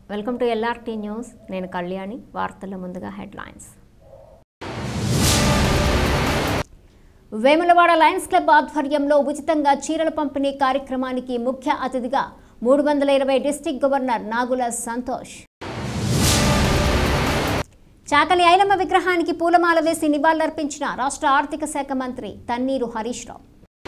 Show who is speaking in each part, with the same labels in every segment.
Speaker 1: Welcome to LRT news నేను కళ్యాణి వార్తల ముందుగా హెడ్లైన్స్ వేములవాడ లయన్స్ క్లబ్ ఆధ్వర్యంలో ఉచితంగా చీరల పంపిణీ కార్యక్రమానికి ముఖ్య అతిథిగా మూడు వందల ఇరవై డిస్టిక్ గవర్నర్ నాగుల సంతోష్ చాకలి ఐలమ్మ విగ్రహానికి పూలమాల వేసి నివాళులర్పించిన రాష్ట్ర ఆర్థిక శాఖ మంత్రి తన్నీరు హరీష్ రావు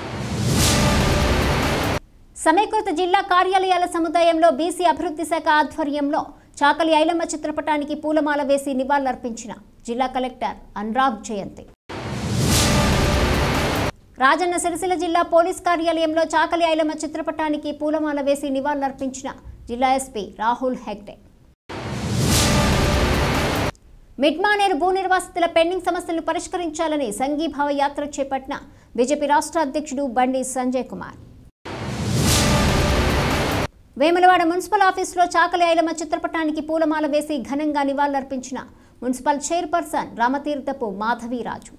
Speaker 1: సమీకృత జిల్లా కార్యాలయాల సముదాయంలో బీసీ అభివృద్ధి శాఖ ఆధ్వర్యంలో చాకలి ఐలమ్మ చిత్రపటానికి పూలమాల వేసి నివాళులర్పించిన జిల్లా కలెక్టర్ అనురాగ్ జయంతి రాజన్న సిరిసిల్ల జిల్లా పోలీస్ కార్యాలయంలో చాకలి ఐలమ్మ చిత్రపటానికి పూలమాల వేసి నివాళులర్పించిన జిల్లా ఎస్పీ రాహుల్ హెగ్డే మిడ్మానేరు భూ నిర్వాసితుల పెండింగ్ సమస్యలను పరిష్కరించాలని సంఘీభావ యాత్ర చేపట్టిన బీజేపీ రాష్ట్ర అధ్యక్షుడు బండి సంజయ్ కుమార్ వేములవాడ మున్సిపల్ ఆఫీసులో చాకలి ఐలమ్మ చిత్రపటానికి పూలమాల వేసి ఘనంగా నివాళులర్పించిన మున్సిపల్ చైర్పర్సన్ రామతీర్థపు మాధవీరాజు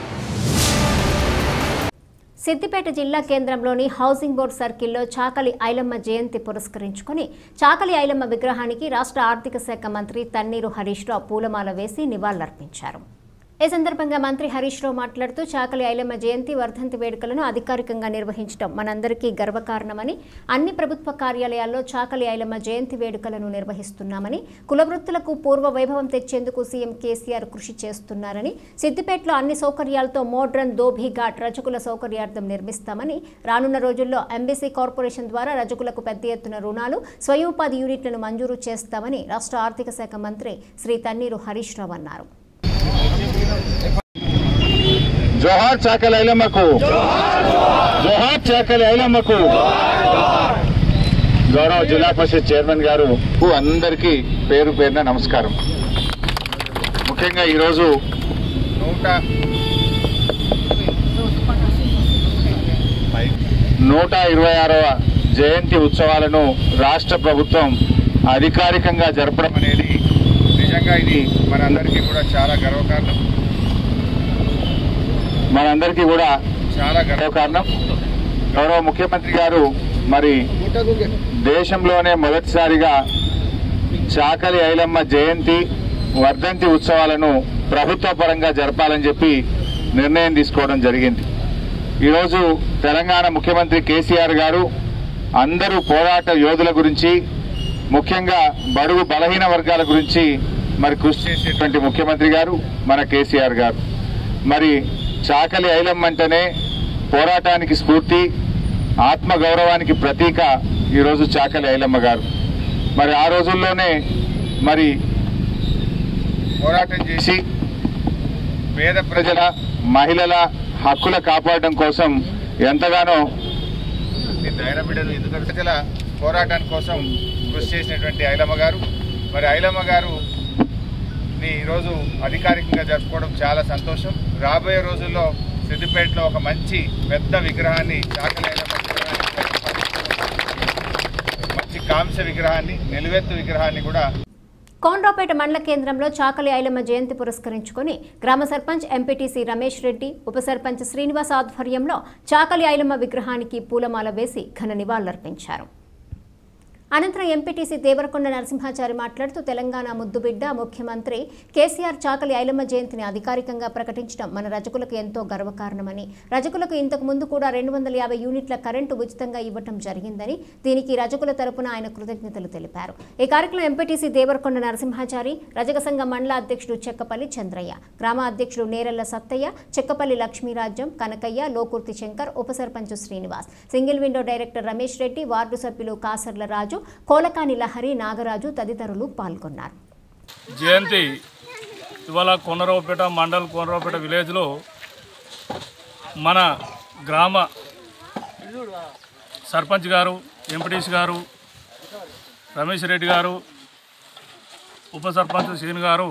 Speaker 1: సిద్దిపేట జిల్లా కేంద్రంలోని హౌసింగ్ బోర్డు సర్కిల్లో చాకలి ఐలమ్మ జయంతి పురస్కరించుకొని చాకలి ఐలమ్మ విగ్రహానికి రాష్ట్ర ఆర్థిక శాఖ మంత్రి తన్నీరు హరీష్ రావు పూలమాల వేసి నివాళులర్పించారు ఈ సందర్భంగా మంత్రి హరీష్ రావు మాట్లాడుతూ చాకలి ఐలమ్మ జయంతి వర్ధంతి వేడుకలను అధికారికంగా నిర్వహించడం మనందరికీ గర్వకారణమని అన్ని ప్రభుత్వ కార్యాలయాల్లో చాకలి ఐలమ్మ జయంతి వేడుకలను నిర్వహిస్తున్నామని కులవృత్తులకు పూర్వ వైభవం తెచ్చేందుకు సీఎం కేసీఆర్ కృషి చేస్తున్నారని సిద్దిపేటలో అన్ని సౌకర్యాలతో మోడ్రన్ దోభీ ఘాట్ రజకుల సౌకర్యార్థం నిర్మిస్తామని రానున్న రోజుల్లో ఎంబీసీ కార్పొరేషన్ ద్వారా రజకులకు పెద్ద ఎత్తున రుణాలు స్వయం ఉపాధి యూనిట్లను మంజూరు చేస్తామని రాష్ట్ర ఆర్థిక శాఖ మంత్రి శ్రీ తన్నీరు హరీష్ రావు అన్నారు
Speaker 2: జోహార్ చాకలి ఐలమ్మకు జోహార్ చాకలి ఐలమ్మకు గౌరవ జిల్లా పరిషత్ చైర్మన్ గారు అందరికీ పేరు పేరున నమస్కారం ముఖ్యంగా ఈరోజు నూట నూట ఇరవై ఆరవ జయంతి ఉత్సవాలను రాష్ట్ర ప్రభుత్వం అధికారికంగా జరపడం అనేది నిజంగా ఇది మనందరికీ కూడా చాలా గర్వకారణం మనందరికీ కూడా చాలా గర్వకారణం గౌరవ ముఖ్యమంత్రి గారు మరి దేశంలోనే మొదటిసారిగా చాకలి ఐలమ్మ జయంతి వర్ధంతి ఉత్సవాలను ప్రభుత్వ పరంగా జరపాలని చెప్పి నిర్ణయం తీసుకోవడం జరిగింది ఈరోజు తెలంగాణ ముఖ్యమంత్రి కేసీఆర్ గారు అందరూ పోరాట యోధుల గురించి ముఖ్యంగా బడుగు బలహీన వర్గాల గురించి మరి కృషి చేసేటువంటి ముఖ్యమంత్రి గారు మన కేసీఆర్ గారు మరి చాకలి ఐలమ్మ అంటేనే పోరాటానికి స్ఫూర్తి ఆత్మ గౌరవానికి ప్రతీక ఈరోజు చాకలి ఐలమ్మ గారు మరి ఆ రోజుల్లోనే మరి పోరాటం చేసి పేద ప్రజల మహిళల హక్కుల కాపాడడం కోసం ఎంతగానో ప్రజల పోరాటాని కోసం కృషి చేసినటువంటి ఐలమ్మ గారు మరి ఐలమ్మ గారు ని ఈరోజు అధికారికంగా జరుపుకోవడం చాలా సంతోషం రాబోయే రోజుల్లో సిద్దిపేటలో ఒక మంచి పెద్ద విగ్రహాన్ని చాకలి ఐలమ్మ విగ్రహాన్ని మంచి కాంస్య విగ్రహాన్ని నిలువెత్తు విగ్రహాన్ని కూడా
Speaker 1: కోనరాపేట మండల కేంద్రంలో చాకలి ఐలమ్మ జయంతి పురస్కరించుకొని గ్రామ సర్పంచ్ ఎంపీటీసీ రమేష్ రెడ్డి ఉప సర్పంచ్ శ్రీనివాస్ ఆధ్వర్యంలో చాకలి ఐలమ్మ విగ్రహానికి పూలమాల వేసి ఘన నివాళులర్పించారు అనంతరం ఎంపీటీసీ దేవరకొండ నరసింహాచారి మాట్లాడుతూ తెలంగాణ ముద్దుబిడ్డ ముఖ్యమంత్రి కేసీఆర్ చాకలి ఐలమ్మ జయంతిని అధికారికంగా ప్రకటించడం మన రజకులకు ఎంతో గర్వకారణమని రజకులకు ఇంతకు ముందు కూడా రెండు వందల యాభై యూనిట్ల కరెంటు ఉచితంగా ఇవ్వటం జరిగిందని దీనికి రజకుల తరపున ఆయన కృతజ్ఞతలు తెలిపారు ఈ కార్యక్రమం ఎంపీటీసీ దేవరకొండ నరసింహాచారి రజక సంఘ మండల అధ్యక్షుడు చెక్కపల్లి చంద్రయ్య గ్రామ అధ్యక్షుడు నేరెళ్ల సత్తయ్య చెక్కపల్లి లక్ష్మీరాజ్యం కనకయ్య లోకుర్తి శంకర్ ఉప sarpanch Srinivas single window director Ramesh Reddy ward సభ్యులు కాసర్ల రాజు కోలకాని లహరి నాగరాజు తదితరులు పాల్గొన్నారు
Speaker 3: జయంతి ఇవాళ కొనరావుపేట మండల్ కొనరావుపేట విలేజ్లో మన గ్రామ సర్పంచ్ గారు ఎంపీటీసీ గారు రమేష్ రెడ్డి గారు ఉప సర్పంచ్ శ్రీను గారు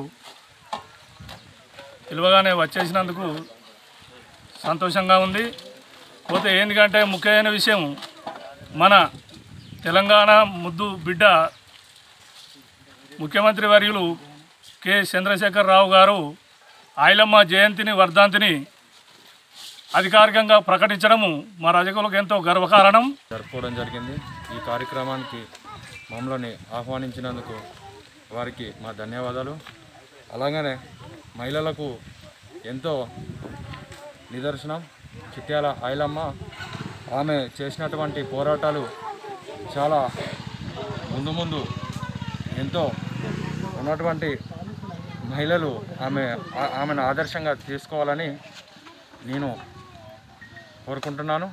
Speaker 3: పిలవగానే వచ్చేసినందుకు సంతోషంగా ఉంది పోతే ఏంటంటే ముఖ్యమైన విషయం మన తెలంగాణ ముద్దు బిడ్డ ముఖ్యమంత్రి వర్యులు కె చంద్రశేఖర్ రావు గారు ఆయలమ్మ జయంతిని వర్ధంతిని అధికారికంగా ప్రకటించడము మా రజకులకు ఎంతో గర్వకారణం
Speaker 4: జరుపుకోవడం జరిగింది ఈ కార్యక్రమానికి మమ్మల్ని ఆహ్వానించినందుకు వారికి మా ధన్యవాదాలు అలాగనే మహిళలకు ఎంతో నిదర్శనం చిట్యాల ఐలమ్మ ఆమె చేసినటువంటి పోరాటాలు చాలా ముందు ముందు ఎంతో ఉన్నటువంటి మహిళలు ఆమె ఆ- ఆమెను ఆదర్శంగా తీసుకోవాలని నేను కోరుకుంటున్నాను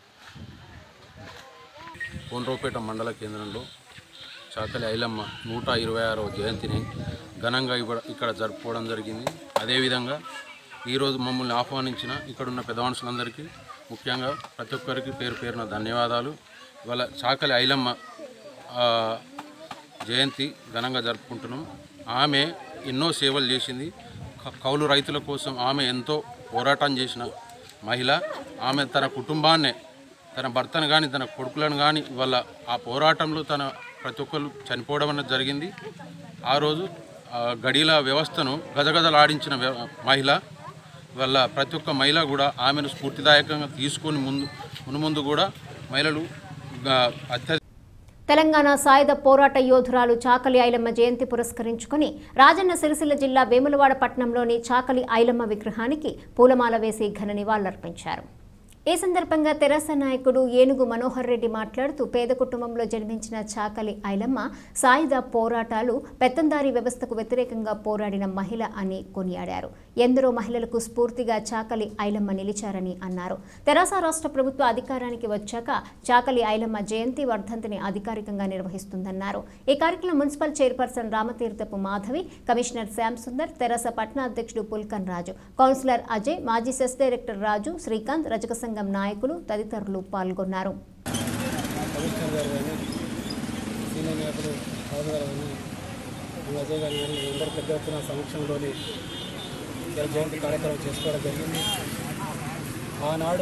Speaker 5: కోనరావుపేట మండల కేంద్రంలో చాకలి ఐలమ్మ నూట ఇరవై ఆరవ జయంతిని ఘనంగా ఇవ్వ- ఇక్కడ జరుపుకోవడం జరిగింది అదేవిధంగా ఈరోజు మమ్మల్ని ఆహ్వానించిన ఇక్కడున్న పెద్ద మనుషులందరికీ ముఖ్యంగా ప్రతి ఒక్కరికి పేరు పేరున ధన్యవాదాలు ఇవాళ చాకలి ఐలమ్మ ఆ, జయంతి ఘనంగా జరుపుకుంటున్నాం ఆమె ఎన్నో సేవలు చేసింది క- కౌలు రైతుల కోసం ఆమె ఎంతో పోరాటం చేసిన మహిళ ఆమె తన కుటుంబాన్నే తన భర్తను కానీ తన కొడుకులను కానీ ఇవాళ ఆ పోరాటంలో తన ప్రతి ఒక్కరు చనిపోవడం అనేది జరిగింది ఆ రోజు ఆ గడిల వ్యవస్థను గజగజలాడించిన వ్య- మహిళ వల్ల ప్రతి ఒక్క మహిళ కూడా ఆమెను స్ఫూర్తిదాయకంగా తీసుకొని ముందు మునుముందు కూడా మహిళలు ఆ, అత్య
Speaker 1: తెలంగాణ సాయుధ పోరాట యోధురాలు చాకలి ఐలమ్మ జయంతి పురస్కరించుకుని రాజన్న సిరిసిల్ల జిల్లా వేములవాడ పట్టణంలోని చాకలి ఐలమ్మ విగ్రహానికి పూలమాల వేసి ఘన నివాళులర్పించారు ఈ సందర్భంగా తెరాస నాయకుడు ఏనుగు మనోహర్ రెడ్డి మాట్లాడుతూ పేద కుటుంబంలో జన్మించిన చాకలి ఐలమ్మ సాయుధ పోరాటాలు పెత్తందారీ వ్యవస్థకు వ్యతిరేకంగా పోరాడిన మహిళ అని కొనియాడారు ఎందరో మహిళలకు స్ఫూర్తిగా చాకలి ఐలమ్మ నిలిచారని అన్నారు తెరాస రాష్ట్ర ప్రభుత్వ అధికారానికి వచ్చాక చాకలి ఐలమ్మ జయంతి వర్ధంతిని అధికారికంగా నిర్వహిస్తుందన్నారు ఈ కార్యక్రమం municipal chairperson Ramatheerthapu Madhavi commissioner Shyam Sundar TRS పట్న అధ్యక్షుడు పుల్కన్ రాజు కౌన్సిలర్ అజయ్ మాజీ సెస్ డైరెక్టర్ రాజు శ్రీకాంత్ రజక సంఘం నాయకులు తదితరులు పాల్గొన్నారు
Speaker 6: కమిషనర్ గారు కానీ సీనియర్ నాయకులు రాజు గారు కానీ అజయ్ గారు కానీ అందరూ పెద్ద ఎత్తున సమక్షంలోని జల జయంతి కార్యక్రమం చేసుకోవడం జరిగింది ఆనాడు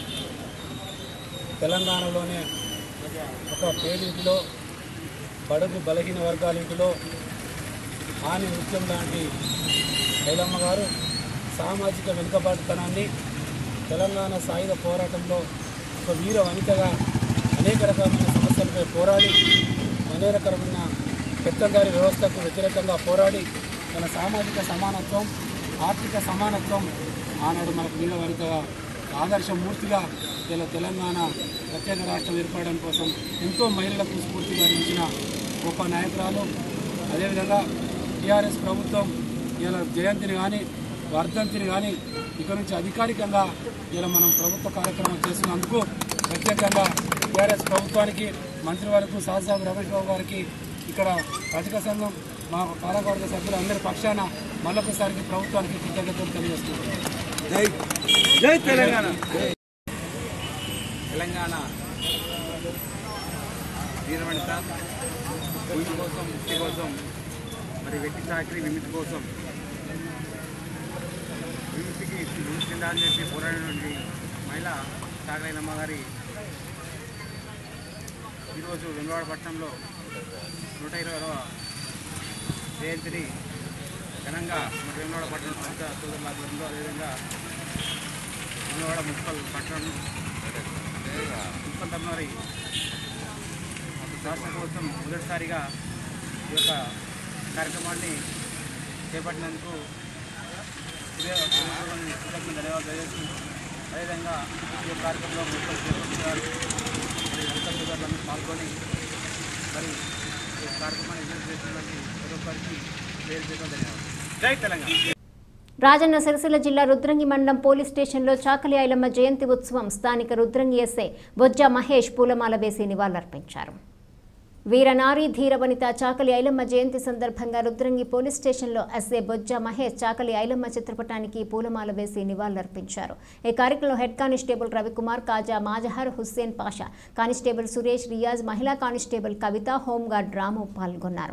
Speaker 6: తెలంగాణలోనే ఒక పేదింటిలో బడుగు బలహీన వర్గాల ఇంటిలో ఆని నృత్యం లాంటి ఐలమ్మ గారు సామాజిక వెనుకబాటుతనాన్ని తెలంగాణ సాయుధ పోరాటంలో ఒక వీర వనితగా అనేక రకమైన సమస్యలపై పోరాడి అనేక రకమైన పెత్తందారి వ్యవస్థకు వ్యతిరేకంగా పోరాడి తన సామాజిక సమానత్వం ఆర్థిక సమానత్వం ఆనాడు మనకు వీర వనితగా ఆదర్శమూర్తిగా ఇలా తెలంగాణ ప్రత్యేక రాష్ట్రం ఏర్పడడం కోసం ఎంతో మహిళలకు స్ఫూర్తిగా నిలిచిన గొప్ప నాయకురాలు అదేవిధంగా టీఆర్ఎస్ ప్రభుత్వం ఇలా జయంతిని కానీ వర్ధంతిని కానీ ఇక్కడ నుంచి అధికారికంగా ఇలా మనం ప్రభుత్వ కార్యక్రమం చేసినందుకు ప్రత్యేకంగా టీఆర్ఎస్ ప్రభుత్వానికి మంత్రివర్గం సాహసాబు రమేష్ బాబు గారికి ఇక్కడ రజక సంఘం మా పాలకవర్గ సభ్యులు అందరి పక్షాన మళ్ళొకసారికి ప్రభుత్వానికి కృతజ్ఞతలు తెలియజేస్తున్నాం
Speaker 7: తెలంగాణ వీరవనిత భూమి కోసం ముక్తి కోసం మరి వెట్టి చాకరీ విముక్తి కోసం విముక్తికి విముక్తి చెందాలని చెప్పి పోరాడినటువంటి మహిళ చాకరైనమ్మ గారి ఈరోజు వెంగవాడ పట్టణంలో నూట ఇరవైవ జయంతిని ఘనంగా మరి వెంగవాడ పట్టణం సంస్థ సోదరుల ఆధ్వర్యంలో అదేవిధంగా వెంగవాడ మున్సిపల్ పట్టణం మున్సిపల్ తరఫున రాష్ట్ర ప్రభుత్వం మొదటిసారిగా ఈ యొక్క కార్యక్రమాన్ని చేపట్టినందుకు ఇదే ప్రభుత్వాన్ని కృతజ్ఞతలు ధన్యవాదాలు తెలియజేస్తున్నాను అదేవిధంగా ఈ యొక్క కార్యక్రమంలో మున్సిపల్ చైర్మన్ గారు మరి అంతా సోదరులందరూ పాల్గొని మరి ఈ యొక్క కార్యక్రమాన్ని విజయం చేసినటువంటి ప్రతి ఒక్కరికి పేరు పేరు ధన్యవాదాలు జై తెలంగాణ
Speaker 1: రాజన్న సిరిసిల్ల జిల్లా రుద్రంగి మండలం పోలీస్ స్టేషన్లో చాకలి ఐలమ్మ జయంతి ఉత్సవం స్థానిక రుద్రంగి ఎస్ఐ బొజ్జ మహేష్ పూలమాల వేసి నివాళులర్పించారు వీరనారి ధీర వనిత చాకలి ఐలమ్మ జయంతి సందర్భంగా రుద్రంగి పోలీస్ స్టేషన్లో ఎస్ఏ బొజ్జ మహేష్ చాకలి ఐలమ్మ చిత్రపటానికి పూలమాల వేసి నివాళులర్పించారు ఈ కార్యక్రమంలో head constable Ravikumar Khaja Mazhar Hussain Pasha constable Suresh Riyaz మహిళా కానిస్టేబుల్ కవిత హోంగార్డ్ రాము పాల్గొన్నారు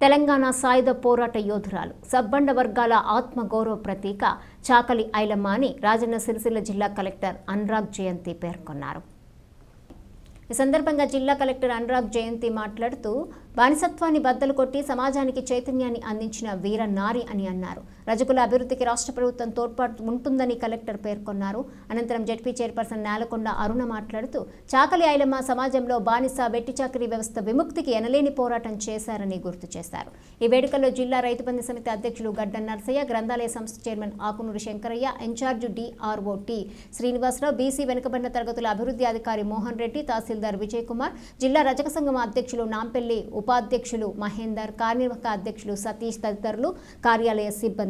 Speaker 1: తెలంగాణ సాయుధ పోరాట యోధురాలు సబ్బండ వర్గాల ఆత్మగౌరవ ప్రతీక చాకలి ఐలమ్మ అని రాజన్న సిరిసిల్ల జిల్లా కలెక్టర్ అనురాగ్ జయంతి పేర్కొన్నారు ఈ సందర్భంగా జిల్లా కలెక్టర్ అనురాగ్ జయంతి మాట్లాడుతూ బానిసత్వాన్ని బద్దలు కొట్టి సమాజానికి చైతన్యాన్ని అందించిన వీర నారి అని అన్నారు రజకుల అభివృద్ధికి రాష్ట్ర ప్రభుత్వం తోడ్పాటు ఉంటుందని కలెక్టర్ పేర్కొన్నారు అనంతరం జడ్పీ చైర్పర్సన్ నేలకొండ అరుణ మాట్లాడుతూ చాకలి ఐలమ్మ సమాజంలో బానిస వెట్టి చాకరీ వ్యవస్థ విముక్తికి ఎనలేని పోరాటం చేశారని గుర్తు చేశారు ఈ వేడుకల్లో జిల్లా రైతు బంధు సమితి అధ్యక్షులు గడ్డ నర్సయ్య గ్రంథాలయ సంస్థ chairman Akunuri Shankaraiah in charge DRO T Srinivasarao BC వెనుకబడిన తరగతుల అభివృద్ధి అధికారి మోహన్ రెడ్డి తహసీల్దార్ విజయ్ కుమార్ జిల్లా రజక సంఘం అధ్యక్షులు నాంపల్లి ఉపాధ్యక్షులు మహేందర్ కార్యనిర్వాహక అధ్యక్షులు సతీష్ తదితరులు కార్యాలయ సిబ్బంది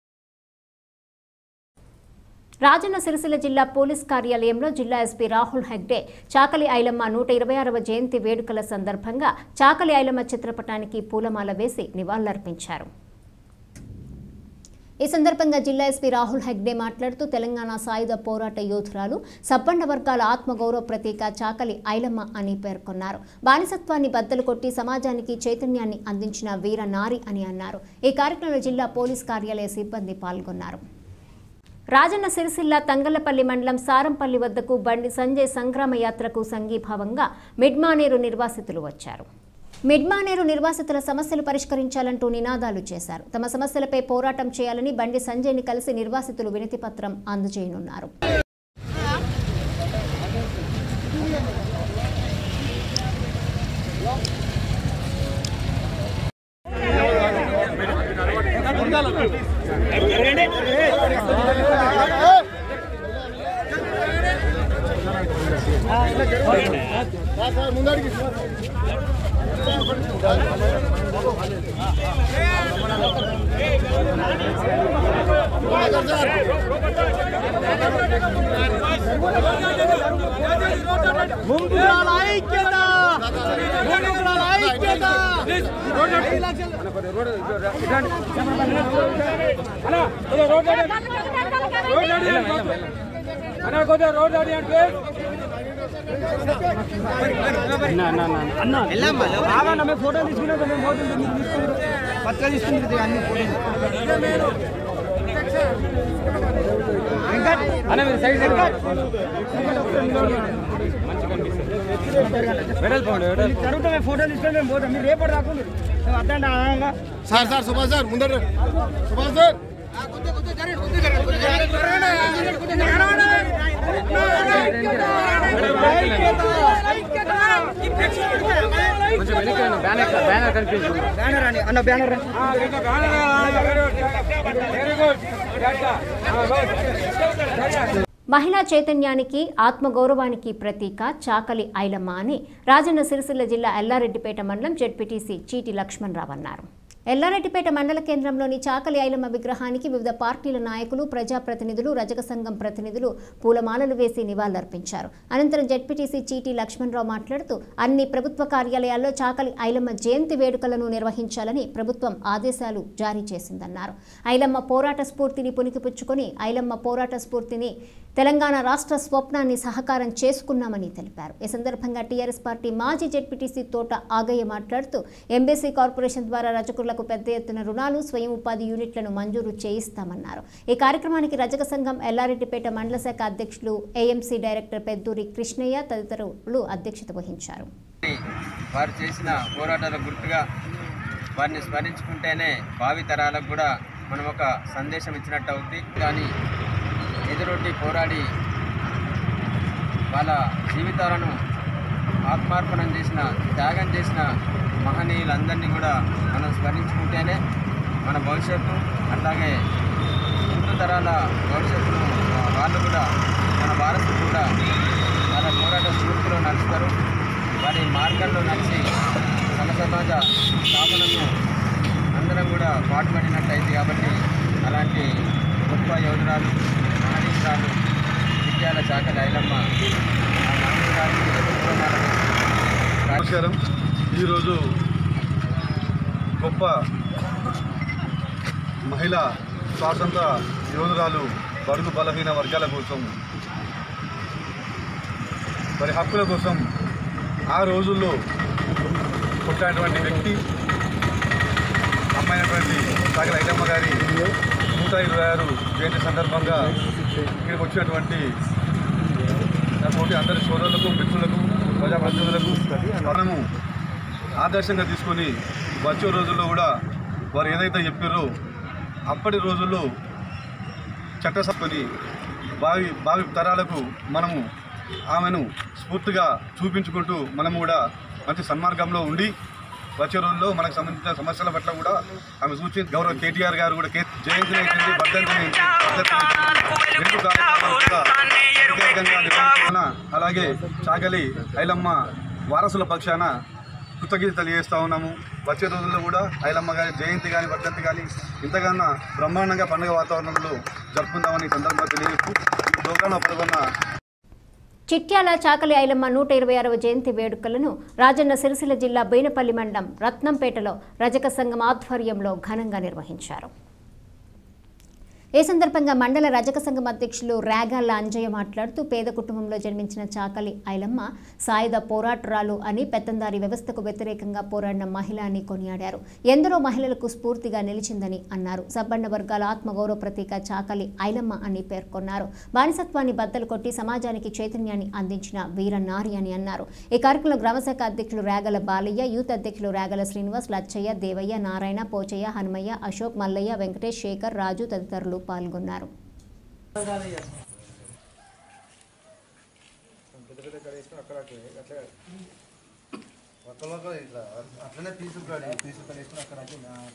Speaker 1: రాజన్న సిరిసిల్ల జిల్లా పోలీస్ కార్యాలయంలో జిల్లా ఎస్పీ రాహుల్ హెగ్డే చాకలి ఐలమ్మ నూట ఇరవై ఆరవ జయంతి వేడుకల సందర్భంగా చాకలి ఐలమ్మ చిత్రపటానికి పూలమాల వేసి నివాళులర్పించారు ఈ సందర్భంగా జిల్లా ఎస్పీ రాహుల్ హెగ్డే మాట్లాడుతూ తెలంగాణ సాయుధ పోరాట యోధురాలు సబ్బండ వర్గాల ఆత్మగౌరవ ప్రతీక చాకలి ఐలమ్మ అని పేర్కొన్నారు బానిసత్వాన్ని బద్దలు కొట్టి సమాజానికి చైతన్యాన్ని అందించిన వీర నారి అని అన్నారు ఈ కార్యక్రమంలో జిల్లా పోలీస్ కార్యాలయ సిబ్బంది పాల్గొన్నారు రాజన్న సిరిసిల్ల తంగళ్లపల్లి మండలం సారంపల్లి వద్దకు బండి సంజయ్ సంగ్రామ యాత్రకు సంఘీభావంగా మిడ్మానేరు నిర్వాసితులు వచ్చారు మిడ్మానేరు నిర్వాసితుల సమస్యలు పరిష్కరించాలంటూ నినాదాలు చేశారు తమ సమస్యలపై పోరాటం చేయాలని బండి సంజయ్ని కలిసి నిర్వాసితులు వినతి పత్రం అందజేయనున్నారు
Speaker 8: సార్ సార్ సుభాష్ సార్ ముందర సుభాష్ సార్
Speaker 1: మహిళా చైతన్యానికి ఆత్మగౌరవానికి ప్రతీక చాకలి ఐలమ్మ అని రాజన్న సిరిసిల్ల జిల్లా ఎల్లారెడ్డిపేట మండలం జెడ్పీటీసీ చీటి లక్ష్మణరావు అన్నారు ఎల్లారెడ్డిపేట మండల కేంద్రంలోని చాకలి ఐలమ్మ విగ్రహానికి వివిధ పార్టీల నాయకులు ప్రజాప్రతినిధులు రజక సంఘం ప్రతినిధులు పూలమాలలు వేసి నివాళులర్పించారు అనంతరం జెడ్పీటీసీ చీటి లక్ష్మణరావు మాట్లాడుతూ అన్ని ప్రభుత్వ కార్యాలయాల్లో చాకలి ఐలమ్మ జయంతి వేడుకలను నిర్వహించాలని ప్రభుత్వం ఆదేశాలు జారీ చేసిందన్నారు ఐలమ్మ పోరాట స్ఫూర్తిని పుణికిపుచ్చుకొని ఐలమ్మ పోరాట స్ఫూర్తిని తెలంగాణ రాష్ట్ర స్వప్నాన్ని సహకారం చేసుకున్నామని తెలిపారు ఈ సందర్భంగా టీఆర్ఎస్ పార్టీ మాజీ జెడ్పీటీసీ తోట ఆగయ్య మాట్లాడుతూ ఎంబీసీ కార్పొరేషన్ ద్వారా రజకులకు పెద్ద ఎత్తున రుణాలు స్వయం ఉపాధి యూనిట్లను మంజూరు చేయిస్తామన్నారు ఈ కార్యక్రమానికి రజక సంఘం ఎల్లారెడ్డిపేట మండల శాఖ అధ్యక్షులు ఏఎంసీ డైరెక్టర్ పెద్దూరి కృష్ణయ్య తదితరులు అధ్యక్షత వహించారు
Speaker 9: వారు చేసిన పోరాటాల గుర్తుగా వారిని స్మరించుకుంటేనే భావి తరాలకు కూడా మనం ఒక సందేశం ఇచ్చినట్టు అవుతుంది కానీ ఎదురొడ్డి పోరాడి వాళ్ళ జీవితాలను ఆత్మార్పణం చేసిన త్యాగం చేసిన మహనీయులందరినీ కూడా మనం స్మరించుకుంటేనే మన భవిష్యత్తు అట్లాగే ముందు తరాల భవిష్యత్తును వాళ్ళు కూడా మన వారసులు కూడా వాళ్ళ పోరాట స్ఫూర్తిలో నడుస్తారు వారి మార్గంలో నడిచి సమ సమాజ స్థాపనకు అందరం కూడా పాటుపడినట్టయింది కాబట్టి అలాంటి గొప్ప యోధురాలు మహనీయురాలు విద్యాల శాఖల ఐలమ్మ ఆ మహనీయురాలు
Speaker 8: నమస్కారం ఈరోజు గొప్ప మహిళా స్వాతంత్ర యోధురాలు బడుగు బలహీన వర్గాల కోసం వారి హక్కుల కోసం ఆ రోజుల్లో పుట్టినటువంటి వ్యక్తి ఐలమైనటువంటి సాగల ఐలమ్మ గారి నూట ఇరవై ఆరు జయంతి సందర్భంగా ఇక్కడికి వచ్చినటువంటి నాతోటి అందరి సోదరులకు మిత్రులకు ప్రజాప్రతినిధులకు మనము ఆదర్శంగా తీసుకొని వచ్చే రోజుల్లో కూడా వారు ఏదైతే చెప్పారో అప్పటి రోజుల్లో చట్టసభని భావి భావి తరాలకు మనము ఆమెను స్ఫూర్తిగా చూపించుకుంటూ మనము కూడా మంచి సన్మార్గంలో ఉండి వచ్చే రోజుల్లో మనకు సంబంధించిన సమస్యల పట్ల కూడా ఆమె సూచించి గౌరవ కేటీఆర్ గారు కూడా కే జయంతిని అయితుంది వర్ధంతిని అయితుంది, వర్ధంతిని అయితుంది. రెండు కార్యక్రమాలు కూడా అధికారికంగా నిర్వహించాన అలాగే చాగలి ఐలమ్మ వారసుల పక్షాన కృతజ్ఞత తెలియజేస్తా ఉన్నాము వచ్చే రోజుల్లో కూడా ఐలమ్మ గారి జయంతి కానీ వర్ధంతి కానీ ఇంతకన్నా బ్రహ్మాండంగా పండుగ వాతావరణంలో జరుపుకుందామని ఈ సందర్భంగా తెలియజేస్తూ ఈ ప్రోగ్రాంలో పాల్గొన్న
Speaker 1: చిట్యాల చాకలి ఐలమ్మ నూట ఇరవై ఆరవ జయంతి వేడుకలను రాజన్న సిరిసిల్ల జిల్లా బోయినపల్లి మండలం రత్నంపేటలో రజక సంఘం ఆధ్వర్యంలో ఘనంగా నిర్వహించారు ఈ సందర్భంగా మండల రజక సంఘం అధ్యక్షులు రాగాల అంజయ్య మాట్లాడుతూ పేద కుటుంబంలో జన్మించిన చాకలి ఐలమ్మ సాయుధ పోరాటరాలు అని పెత్తందారి వ్యవస్థకు వ్యతిరేకంగా పోరాడిన మహిళ అని కొనియాడారు ఎందరో మహిళలకు స్ఫూర్తిగా నిలిచిందని అన్నారు సబ్బండ వర్గాల ఆత్మగౌరవ ప్రతీక చాకలి ఐలమ్మ అని పేర్కొన్నారు బానిసత్వాన్ని బద్దలు కొట్టి సమాజానికి చైతన్యాన్ని అందించిన వీర నారి అని అన్నారు ఈ కార్యక్రమంలో గ్రామశాఖ అధ్యక్షులు రాగల బాలయ్య యూత్ అధ్యక్షులు రాగల శ్రీనివాస్ లచ్చయ్య దేవయ్య నారాయణ పోచయ్య హనుమయ్య అశోక్ మల్లయ్య వెంకటేష్ శేఖర్ రాజు తదితరులు పాల్గొన్నారు
Speaker 8: అట్లనే పీసు పీసు వేసుకుని అక్కడ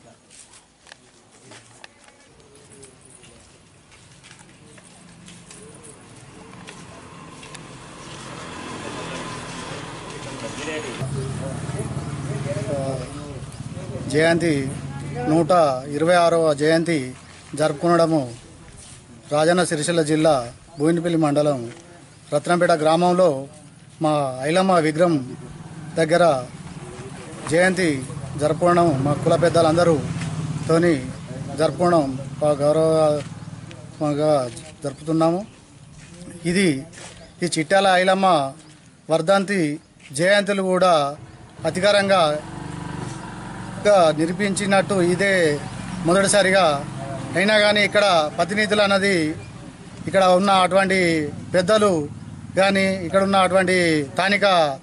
Speaker 10: జయంతి నూట ఇరవై ఆరవ జయంతి జరుపుకునడము రాజన్న సిరిసిల్ల జిల్లా బోయినపల్లి మండలం రత్నంపేట గ్రామంలో మా ఐలమ్మ విగ్రహం దగ్గర జయంతి జరుపుకోవడం మా కుల పెద్దలందరూ తోని జరుపుకోవడం బాగా గౌరవంగా జరుపుతున్నాము ఇది ఈ చిట్యాల ఐలమ్మ వర్ధంతి జయంతులు కూడా అధికారంగా గా నిరూపించినట్టు ఇదే మొదటిసారిగా అయినా కానీ ఇక్కడ ప్రతినిధులు అన్నది ఇక్కడ ఉన్న అటువంటి పెద్దలు కానీ ఇక్కడ ఉన్న అటువంటి స్థానిక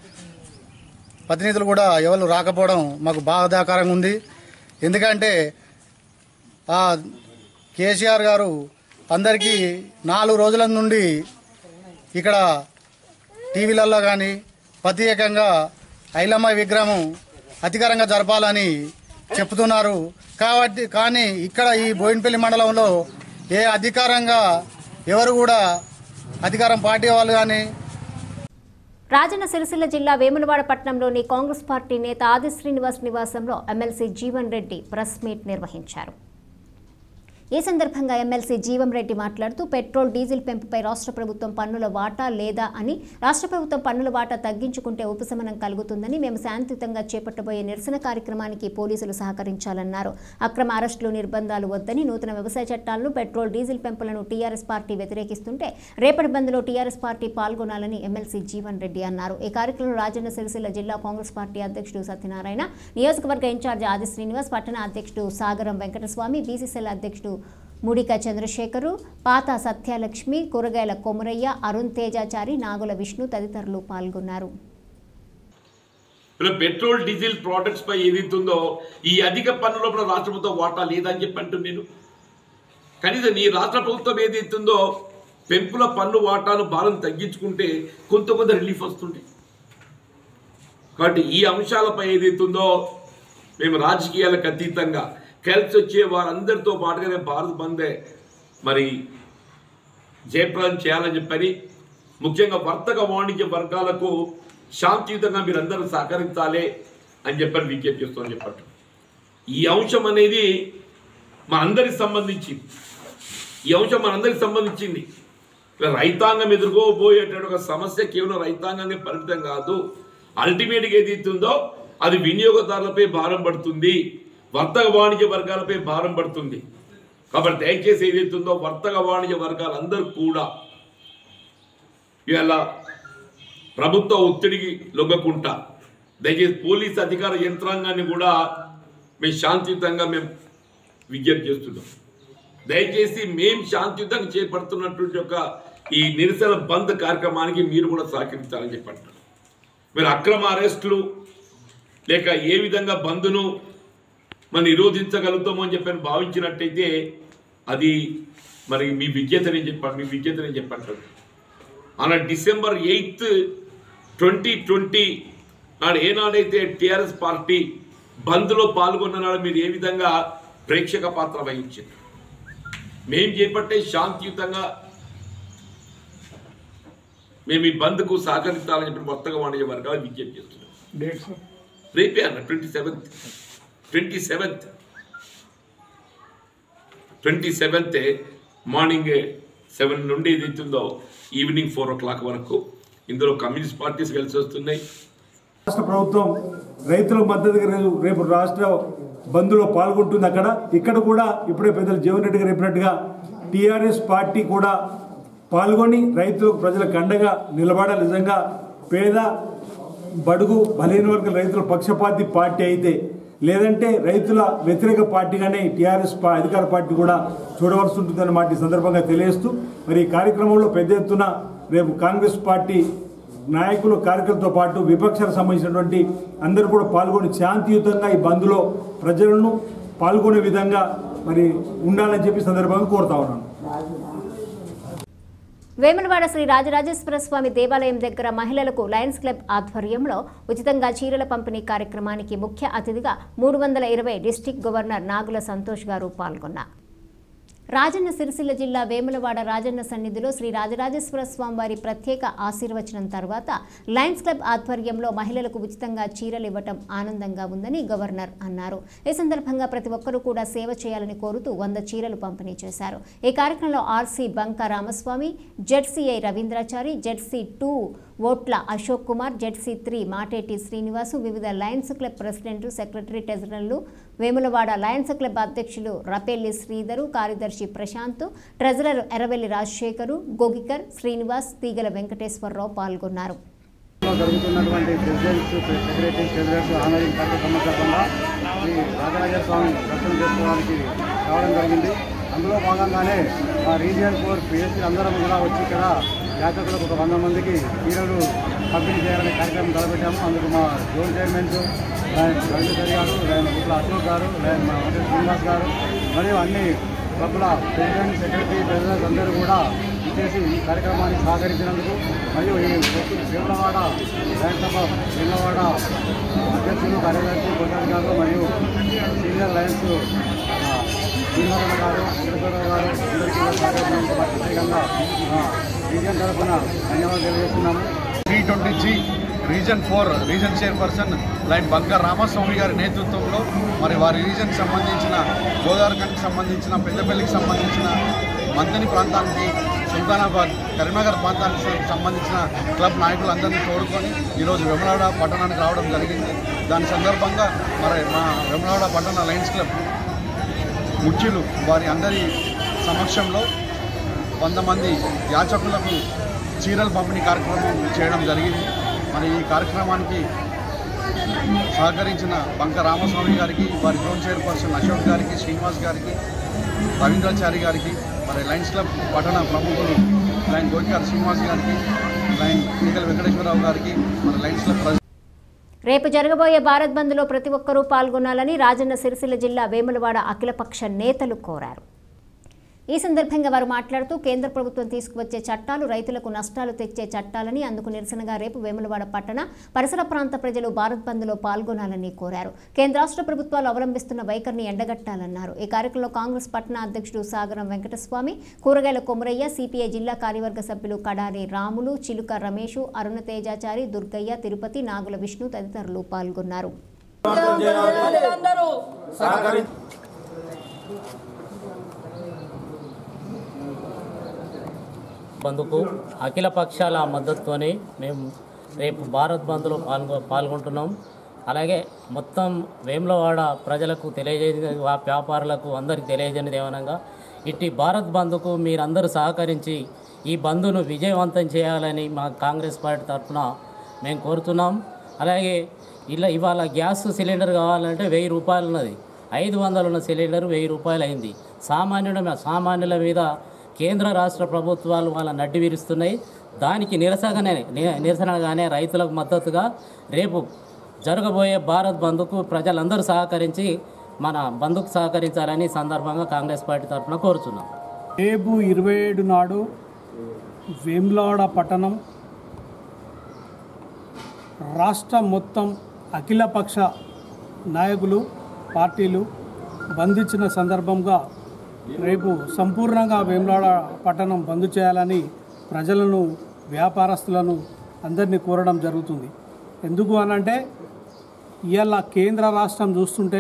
Speaker 10: ప్రతినిధులు కూడా ఎవరు రాకపోవడం మాకు బాధాకరంగా ఉంది ఎందుకంటే ఆ కేసీఆర్ గారు అందరికీ నాలుగు రోజుల నుండి ఇక్కడ టీవీలలో కానీ ప్రత్యేకంగా ఐలమ్మ విగ్రహం అధికారంగా జరపాలని చెప్తున్నారు కాబట్టి కానీ ఇక్కడ ఈ బోయినపల్లి మండలంలో ఏ అధికారంగా ఎవరు కూడా అధికారం పార్టీ వాళ్ళు కానీ
Speaker 1: రాజన్న సిరిసిల్ల జిల్లా వేములవాడ పట్టణంలోని కాంగ్రెస్ పార్టీ నేత ఆది శ్రీనివాస్ నివాసంలో MLC Jeevan Reddy press meet నిర్వహించారు ఈ సందర్భంగా ఎమ్మెల్సీ జీవం రెడ్డి మాట్లాడుతూ పెట్రోల్ డీజిల్ పెంపుపై రాష్ట్ర ప్రభుత్వం పన్నుల వాటా లేదా అని రాష్ట్ర ప్రభుత్వం పన్నుల వాటా తగ్గించుకుంటే ఉపశమనం కలుగుతుందని మేము శాంతియుతంగా చేపట్టబోయే నిరసన కార్యక్రమానికి పోలీసులు సహకరించాలన్నారు అక్రమ అరెస్టులు నిర్బంధాలు వద్దని నూతన వ్యవసాయ చట్టాలను పెట్రోల్ డీజిల్ పెంపులను టీఆర్ఎస్ పార్టీ వ్యతిరేకిస్తుంటే రేపటి బంద్లో టీఆర్ఎస్ పార్టీ పాల్గొనాలని ఎమ్మెల్సీ జీవన్ రెడ్డి అన్నారు ఈ కార్యక్రమంలో రాజన్న సిరిసిల్ల జిల్లా కాంగ్రెస్ పార్టీ అధ్యక్షుడు సత్యనారాయణ నియోజకవర్గ ఇన్ఛార్జ్ ఆది శ్రీనివాస్ పట్టణ అధ్యక్షుడు సాగరం వెంకటస్వామి బీసీసీఎల్ అధ్యక్షుడు ముడిక చంద్రశేఖరు పాత సత్యలక్ష్మి కూరగాయల కొమురయ్య అరుణ్ తేజాచారి నాగుల విష్ణు తదితరులు పాల్గొన్నారు
Speaker 11: ఇలా పెట్రోల్ డీజిల్ ప్రోడక్ట్స్ పై ఏదైతుందో ఈ అధిక పన్నులో కూడా రాష్ట్ర ప్రభుత్వం వాటా లేదని చెప్పి అంటున్నాను నేను కనీసం ఈ రాష్ట్ర ప్రభుత్వం ఏదైతుందో పెంపుల పన్ను వాటాను భారం తగ్గించుకుంటే కొంత కొంత రిలీఫ్ వస్తుంది కాబట్టి ఈ అంశాలపై ఏదైతుందో మేము రాజకీయాలకు అతీతంగా కలిసి వచ్చే వారందరితో పాటుగానే భారత్ బందే మరి జయప్రదం చేయాలని చెప్పని ముఖ్యంగా వర్తక వాణిజ్య వర్గాలకు శాంతియుతంగా మీరందరూ సహకరించాలి అని చెప్పని విజ్ఞప్తి చేస్తామని చెప్పట్టు ఈ అంశం అనేది మా అందరికి సంబంధించింది ఈ అంశం మనందరికి సంబంధించింది ఇలా రైతాంగం ఎదుర్కోబోయేటువంటి ఒక సమస్య కేవలం రైతాంగానికి పరిమితం కాదు అల్టిమేట్గా ఏది ఇస్తుందో అది వినియోగదారులపై భారం పడుతుంది వర్తక వాణిజ్య వర్గాలపై భారం పడుతుంది కాబట్టి దయచేసి ఏదైతుందో వర్తక వాణిజ్య వర్గాలందరూ కూడా ఇవాళ ప్రభుత్వ ఒత్తిడికి లొంగకుంటా దయచేసి పోలీస్ అధికార యంత్రాంగాన్ని కూడా మేము శాంతియుతంగా మేము విజ్ఞప్తి చేస్తున్నాం దయచేసి మేం శాంతియుతంగా చేపడుతున్నటువంటి ఒక ఈ నిరసన బంద్ కార్యక్రమానికి మీరు కూడా సహకరించాలని చెప్పంటున్నాను మీరు అక్రమ అరెస్టులు లేక ఏ విధంగా బంద్ను మనం నిరోధించగలుగుతామో అని చెప్పని భావించినట్టయితే అది మరి మీ విజ్ఞత నేను చెప్పాను మీ విజ్ఞత నేను చెప్పంటాను అలా డిసెంబర్ ఎయిత్ ట్వంటీ ట్వంటీ నాడు ఏనాడైతే టిఆర్ఎస్ పార్టీ బంద్లో పాల్గొన్న నాడు మీరు ఏ విధంగా ప్రేక్షక పాత్ర వహించారు మేం చేపట్టే శాంతియుతంగా మేము ఈ బంద్కు సహకరించాలని చెప్పి మొత్తగా వాణిజ్య వర్గాలు విజ్ఞప్తి చేస్తున్నాం రేపే అన్న twenty seventh twenty seventh twenty seventh morning seven నుండి ఇది అవుతుందో ఈవినింగ్ ఫోర్ ఓ క్లాక్ వరకు ఇందులో కమ్యూనిస్ట్ పార్టీస్ కలిసి వస్తున్నాయి
Speaker 12: రాష్ట్ర ప్రభుత్వం రైతుల మద్దతుగా రేపు రేపు రాష్ట్ర బంద్లో పాల్గొంటుంది అక్కడ ఇక్కడ కూడా ఇప్పుడే పెద్దలు జీవన్ రెడ్డి గారు చెప్పినట్టుగా టీఆర్ఎస్ పార్టీ కూడా పాల్గొని రైతులకు ప్రజలకు అండగా నిలబడాలి నిజంగా పేద బడుగు బలహీన వర్గాల రైతుల పక్షపాతి పార్టీ అయితే లేదంటే రైతుల వ్యతిరేక పార్టీగానే టీఆర్ఎస్ పా- అధికార పార్టీ కూడా చూడవలసి ఉంటుందన్న మాట ఈ సందర్భంగా తెలియజేస్తూ మరి ఈ కార్యక్రమంలో పెద్ద ఎత్తున రేపు కాంగ్రెస్ పార్టీ నాయకులు కార్యకర్తలతో పాటు విపక్షాలకు సంబంధించినటువంటి అందరూ కూడా పాల్గొని శాంతియుతంగా ఈ బంద్లో ప్రజలను పాల్గొనే విధంగా మరి ఉండాలని చెప్పి సందర్భంగా కోరుతా ఉన్నాను
Speaker 1: వేములవాడ శ్రీ రాజరాజేశ్వర స్వామి దేవాలయం దగ్గర మహిళలకు లయన్స్ క్లబ్ ఆధ్వర్యంలో ఉచితంగా చీరల పంపిణీ కార్యక్రమానికి ముఖ్య అతిథిగా మూడు వందల ఇరవై డిస్టిక్ గవర్నర్ నాగుల సంతోష్ గారు పాల్గొన్నారు రాజన్న సిరిసిల్ల జిల్లా వేములవాడ రాజన్న సన్నిధిలో శ్రీ రాజరాజేశ్వర స్వామి వారి ప్రత్యేక ఆశీర్వచనం తర్వాత లయన్స్ క్లబ్ ఆధ్వర్యంలో మహిళలకు ఉచితంగా చీరలు ఇవ్వటం ఆనందంగా ఉందని గవర్నర్ అన్నారు ఈ సందర్భంగా ప్రతి ఒక్కరూ కూడా సేవ చేయాలని కోరుతూ వంద చీరలు పంపిణీ చేశారు ఈ కార్యక్రమంలో RC Banka Ramaswamy ZCI Ravindrachari ZC two Otla Ashok Kumar ZC three Mateti Srinivasu వివిధ లయన్స్ క్లబ్ ప్రెసిడెంట్ సెక్రటరీ ట్రెజరర్లు వేములవాడ లయన్స్ క్లబ్ అధ్యక్షులు రపెల్లి శ్రీధరు కార్యదర్శి ప్రశాంత్ ట్రెజరర్ ఎర్రవెల్లి రాజశేఖరు గోగికర్ శ్రీనివాస్ తీగల వెంకటేశ్వరరావు పాల్గొన్నారు
Speaker 13: జరుగుతున్నటువంటి ప్రెసిడెంట్స్ సెక్రటరీ ట్రెజరర్స్ ఆనరింగ్ కార్యక్రమం సందర్భంగా శ్రీ రాజరాజ స్వామి దర్శనం చేసుకోవడానికి రావడం జరిగింది అందులో భాగంగానే మా రీజియన్ ఫోర్ పిఎస్సీ అందరం కూడా వచ్చి ఇక్కడ యాత్రికులకు ఒక వంద మందికి చీరలు పంపిణీ చేయాలనే కార్యక్రమం తలపెట్టాము అందుకు మా జోన్ చైర్మన్స్ రవీంద్ర గారు ఇట్ల అశోక్ గారు మా వెంకట శ్రీనివాస్ గారు మరియు అన్ని క్లబ్ల ప్రెసిడెంట్ సెక్రటరీ ట్రెజరర్స్ అందరూ కూడా ఇచ్చేసి ఈ కార్యక్రమానికి సహకరించినందుకు మరియు ఈ వేములవాడ శాసనసభ వేములవాడ అధ్యక్షులు కార్యదర్శి కొట్టాధికారులు మరియు సీనియర్ లయన్స్ శ్రీనారాయణ గారు వెంకటేశ్వరరావు గారు అందరికీ కూడా సహకరించినందుకు వారికి ప్రత్యేకంగా ఆ, రీజియన్ తరఫున ధన్యవాదాలు తెలియజేస్తున్నాము
Speaker 8: three twenty G region four region chairperson lion Banka Ramaswamy గారి నేతృత్వంలో మరి వారి రీజన్కి సంబంధించిన గోదావరిఖండ్కి సంబంధించిన పెద్దపల్లికి సంబంధించిన మందని ప్రాంతానికి సుల్తానాబాద్ కరీంనగర్ ప్రాంతానికి సంబంధించిన క్లబ్ నాయకులందరినీ తోడుకొని ఈరోజు వెమలాడ పట్టణానికి రావడం జరిగింది దాని సందర్భంగా మరి మా వెమలాడ పట్టణ లయన్స్ క్లబ్ ముఖ్యులు వారి అందరి సమక్షంలో వంద మంది యాచకులకు చీరల పంపిణీ కార్యక్రమం చేయడం జరిగింది మరి ఈ కార్యక్రమానికి సహకరించిన బంక రామస్వామి గారికి వారి జోన్ చైర్పర్సన్ అశోక్ గారికి శ్రీనివాస్ గారికి రవీంద్రాచారి గారికి మరి లయన్స్ క్లబ్ పట్టణ ప్రముఖులు లైన్ గోటికార్ శ్రీనివాస్ గారికి లైన్ ఈగల వెంకటేశ్వరరావు గారికి మరి లయన్స్ క్లబ్ ప్రెసిడెంట్
Speaker 1: రేపు జరగబోయే భారత్ బంద్లో ప్రతి ఒక్కరూ పాల్గొనాలని రాజన్న సిరిసిల్ల జిల్లా వేములవాడ అఖిలపక్ష నేతలు కోరారు ఈ సందర్భంగా వారు మాట్లాడుతూ కేంద్ర ప్రభుత్వం తీసుకువచ్చే చట్టాలు రైతులకు నష్టాలు తెచ్చే చట్టాలని అందుకు నిరసనగా రేపు వేములవాడ పట్టణ పరిసర ప్రాంత ప్రజలు భారత్ బంద్లో పాల్గొనాలని కోరారు కేంద్ర రాష్ట్ర ప్రభుత్వాలు అవలంబిస్తున్న వైఖరిని ఎండగట్టాలన్నారు ఈ కార్యక్రమంలో కాంగ్రెస్ పట్టణ అధ్యక్షుడు సాగరం వెంకటస్వామి కూరగాయల కొమరయ్య సిపిఐ జిల్లా కార్యవర్గ సభ్యులు కడారి రాములు చిలుక రమేష్ అరుణ తేజాచారి దుర్గయ్య తిరుపతి నాగుల విష్ణు తదితరులు పాల్గొన్నారు
Speaker 14: బంద్కు అఖిల పక్షాల మద్దతుతోని మేము రేపు భారత్ బంద్లో పాల్గొ పాల్గొంటున్నాం అలాగే మొత్తం వేములవాడ ప్రజలకు తెలియజేది వా- వ్యాపారులకు అందరికీ తెలియజేయనిది ఏమనగా ఇట్టి భారత్ బంద్కు మీరందరూ సహకరించి ఈ బంద్ను విజయవంతం చేయాలని మా కాంగ్రెస్ పార్టీ తరఫున మేము కోరుతున్నాం అలాగే ఇలా ఇవాళ గ్యాస్ సిలిండర్ కావాలంటే వెయ్యి రూపాయలు ఉన్నది ఐదు వందలు ఉన్న సిలిండర్ వెయ్యి రూపాయలు అయింది సామాన్యుల మీ- సామాన్యుల మీద కేంద్ర రాష్ట్ర ప్రభుత్వాలు వాళ్ళ నడ్డి విరుస్తున్నాయి దానికి నిరసనగానే ని- నిరసనగానే రైతులకు మద్దతుగా రేపు జరగబోయే భారత్ బంద్కు ప్రజలందరూ సహకరించి మన బంద్కు సహకరించాలని ఈ సందర్భంగా కాంగ్రెస్ పార్టీ తరఫున కోరుచున్నాం
Speaker 6: రేపు ఇరవై ఏడు నాడు వేములవాడ పట్టణం రాష్ట్ర మొత్తం అఖిలపక్ష నాయకులు పార్టీలు బంధించిన సందర్భంగా రేపు సంపూర్ణంగా వేములవాడ పట్టణం బంద్ చేయాలని ప్రజలను వ్యాపారస్తులను అందరినీ కోరడం జరుగుతుంది ఎందుకు అనంటే ఇవాళ కేంద్ర రాష్ట్రం చూస్తుంటే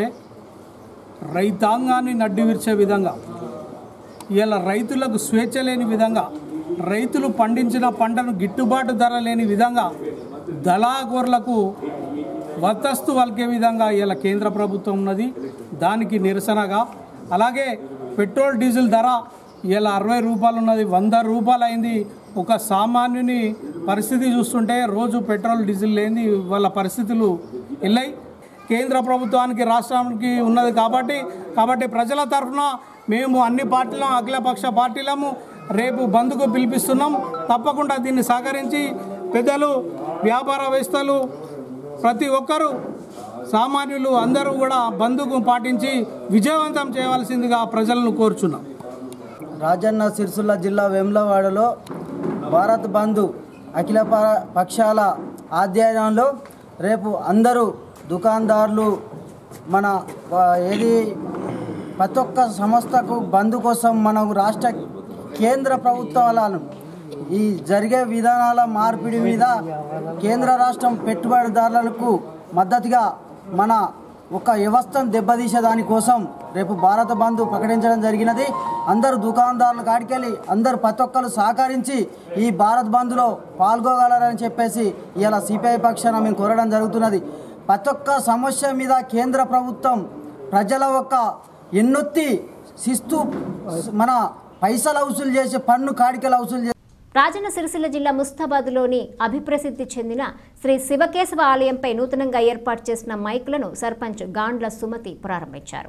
Speaker 6: రైతాంగాన్ని నడ్డి విరిచే విధంగా ఇవాళ రైతులకు స్వేచ్ఛ లేని విధంగా రైతులు పండించిన పంటను గిట్టుబాటు ధర లేని విధంగా దళాగోర్లకు వద్దస్తు వలికే విధంగా ఇలా కేంద్ర ప్రభుత్వం ఉన్నది దానికి నిరసనగా అలాగే పెట్రోల్ డీజిల్ ధర ఇలా అరవై రూపాయలు ఉన్నది వంద రూపాయలు అయింది ఒక సామాన్యుని పరిస్థితి చూస్తుంటే రోజు పెట్రోల్ డీజిల్ లేని వాళ్ళ పరిస్థితులు వెళ్ళాయి కేంద్ర ప్రభుత్వానికి రాష్ట్రానికి ఉన్నది కాబట్టి కాబట్టి ప్రజల తరఫున మేము అన్ని పార్టీలం అఖిలపక్ష పార్టీలము రేపు బంద్కు పిలిపిస్తున్నాం తప్పకుండా దీన్ని సహకరించి పెద్దలు వ్యాపారవేత్తలు ప్రతి ఒక్కరూ సామాన్యులు అందరూ కూడా బంద్కు పాటించి విజయవంతం చేయవలసిందిగా ప్రజలను కోరుచున్నాం
Speaker 15: రాజన్న సిరిసిల్ల జిల్లా వేములవాడలో భారత్ బంధు అఖిల ప- పక్షాల ఆధ్వర్యంలో రేపు అందరూ దుకాణదారులు మన ఆ, ఏది ప్రతి ఒక్క సంస్థకు బంధు కోసం మన రాష్ట్ర కేంద్ర ప్రభుత్వాలను ఈ జరిగే విధానాల మార్పిడి మీద కేంద్ర రాష్ట్రం పెట్టుబడిదారులకు మద్దతుగా మన ఒక వ్యవస్థను దెబ్బతీసే దానికోసం రేపు భారత బంధు ప్రకటించడం జరిగినది అందరు దుకాణదారుల కాడికెళ్ళి అందరు ప్రతి ఒక్కరు సహకరించి ఈ భారత్ బంద్లో పాల్గొగలరని చెప్పేసి ఇలా సిపిఐ పక్షాన మేము కోరడం జరుగుతున్నది ప్రతి ఒక్క సమస్య మీద కేంద్ర ప్రభుత్వం ప్రజల యొక్క ఎన్నొత్తి శిస్తు మన పైసలు వసూలు చేసే పన్ను కాడికలు వసూలు చేసే
Speaker 1: రాజన్న సిరిసిల్ల జిల్లా ముస్తాబాద్లోని అభిప్రసిద్ధి చెందిన శ్రీ శివకేశవ ఆలయంపై నూతనంగా ఏర్పాటు చేసిన మైకులను సర్పంచ్ గాండ్ల సుమతి ప్రారంభించారు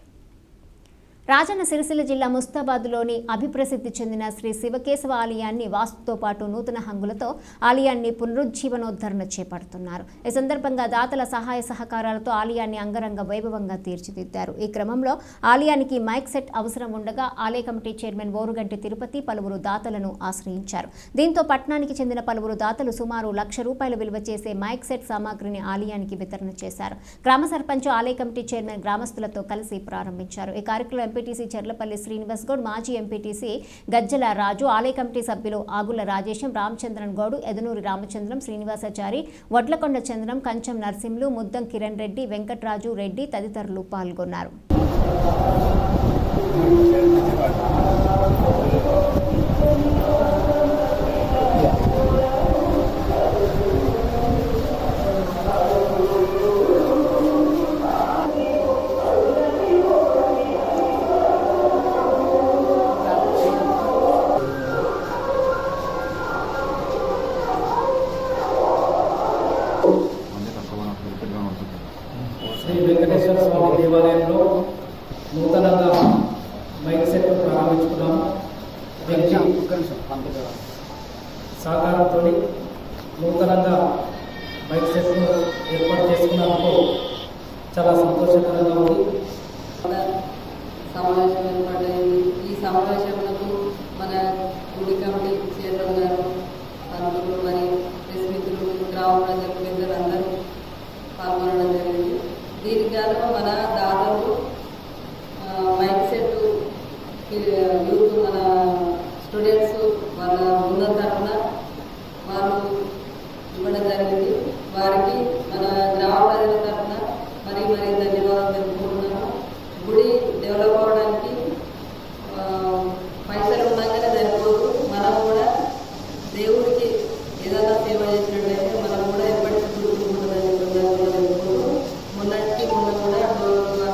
Speaker 1: రాజన్న సిరిసిల్ల జిల్లా ముస్తాబాద్లోని అభిప్రసిద్ధి చెందిన శ్రీ శివకేశవ ఆలయాన్ని వాస్తుతో పాటు నూతన హంగులతో ఆలయాన్ని పునరుజ్జీవనోద్ధరణ చేపడుతున్నారు ఈ సందర్భంగా దాతల సహాయ సహకారాలతో ఆలయాన్ని అంగరంగ వైభవంగా తీర్చిదిద్దారు ఈ క్రమంలో ఆలయానికి మైక్ సెట్ అవసరం ఉండగా ఆలయ కమిటీ చైర్మన్ ఓరుగంటి తిరుపతి పలువురు దాతలను ఆశ్రయించారు దీంతో పట్టణానికి చెందిన పలువురు దాతలు సుమారు లక్ష రూపాయల విలువ చేసే మైక్ సెట్ సామాగ్రిని ఆలయానికి వితరణ చేశారు గ్రామ సర్పంచ్ ఆలయ కమిటీ చైర్మన్ గ్రామస్తులతో కలిసి ప్రారంభించారు ఈ కార్యక్రమంలో ఎంపీటీసీ చెర్లపల్లి శ్రీనివాస్ గౌడ్ మాజీ ఎంపీటీసీ గజ్జల రాజు ఆలయ కమిటీ సభ్యులు ఆగుల రాజేశం రామచంద్రన్ గౌడ్ ఎదనూరి రామచంద్రం శ్రీనివాసాచారి వడ్లకొండ చంద్రం కంచం నర్సింహులు ముద్దం కిరణ్ రెడ్డి వెంకట్రాజు రెడ్డి తదితరులు పాల్గొన్నారు
Speaker 16: శ్రీ వెంకటేశ్వర స్వామి దేవాలయంలో నూతనంగా మైక్ సెట్ ప్రారంభించుకున్నాము వ్యక్తి సహకారంతో నూతనంగా మైక్ సెట్ ఏర్పాటు చేసుకున్నందుకు చాలా సంతోషకరంగా ఉంది
Speaker 17: సమావేశం ఏర్పాటైంది ఈ సమావేశంలో మన గుడి కమిటీ చైర్మన్ గారు పంతులు మరి ప్రెస్ మిత్రులు గ్రామ ప్రజలు పెద్దలు అందరూ పాల్గొనడం జరిగింది దీనికి గాను మన దాదాపు మైక్ సెట్ యూత్ మన స్టూడెంట్స్ వాళ్ళ బృందం తరఫున వాళ్ళు ఇవ్వడం జరిగింది వారికి మన గ్రామ ప్రజల తరఫున మరి మరి ధన్యవాదాలు తెలుపుకుంటున్నాము గుడి డెవలప్ అవడానికి ఆ, పైసలు ఉండగానే సరిపోదు మనం కూడా దేవుడికి ఏదైనా సేవ చేసినట్లయితే మనం కూడా ఎప్పటికీ గుర్తుంటుందని తెలుపుకుంటూ మొన్నటికి మొన్న కూడా డోర్